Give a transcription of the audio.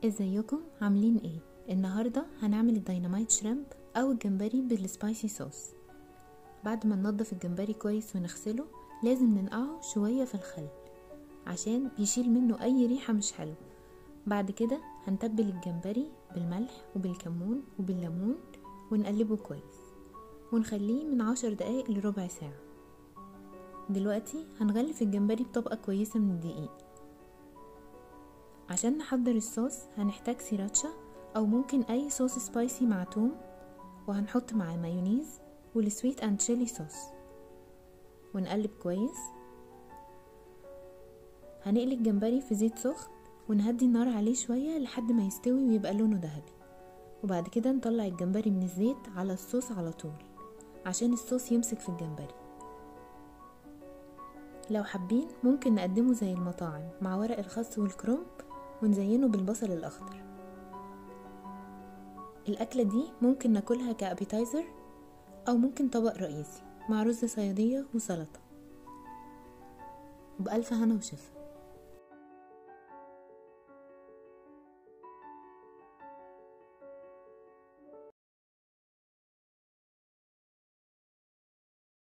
ازيكم عاملين ايه النهارده هنعمل الديناميت شريمب او الجمبري بالسبايسي صوص بعد ما ننضف الجمبري كويس ونغسله لازم ننقعه شويه في الخل عشان يشيل منه اي ريحه مش حلوه بعد كده هنتبل الجمبري بالملح وبالكمون وبالليمون ونقلبه كويس ونخليه من عشر دقايق لربع ساعه دلوقتي هنغلف الجمبري بطبقه كويسه من الدقيق عشان نحضر الصوص هنحتاج سيراتشا او ممكن اي صوص سبايسي مع توم وهنحط معاه مايونيز والسويت اند تشيلي صوص ونقلب كويس هنقلي الجمبري في زيت سخن ونهدي النار عليه شوية لحد ما يستوي ويبقى لونه ذهبي وبعد كده نطلع الجمبري من الزيت على الصوص على طول عشان الصوص يمسك في الجمبري لو حابين ممكن نقدمه زي المطاعم مع ورق الخس والكرنب ونزينه بالبصل الأخضر الأكلة دي ممكن ناكلها كأبيتايزر أو ممكن طبق رئيسي مع رز صيادية وسلطة وبألف هنا وشفا